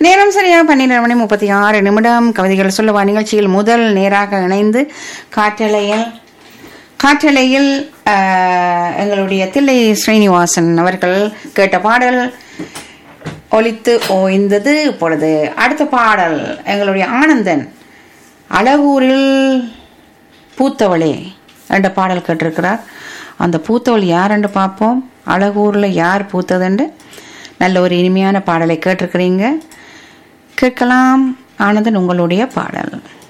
நேரம் சரியாக பன்னிரண்டு மணி முப்பத்தி ஆறு நிமிடம் கவிதைகள் சொல்லவா நிகழ்ச்சியில் முதல் நேராக இணைந்து காற்றலையில் காற்றலையில் ஆஹ், எங்களுடைய தில்லை ஸ்ரீனிவாசன் அவர்கள் கேட்ட பாடல் ஒலித்து ஓய்ந்தது இப்பொழுது அடுத்த பாடல் எங்களுடைய ஆனந்தன் அழகூரில் பூத்தவளே என்ற பாடல் கேட்டிருக்கிறார் அந்த பூத்தவள் யாருன்னு பார்ப்போம் அழகூரில் யார் பூத்ததுண்டு நல்ல ஒரு இனிமையான பாடலை கேட்டிருக்கிறீங்க கேட்கலாம் ஆனந்தன் உங்களுடைய பாடல்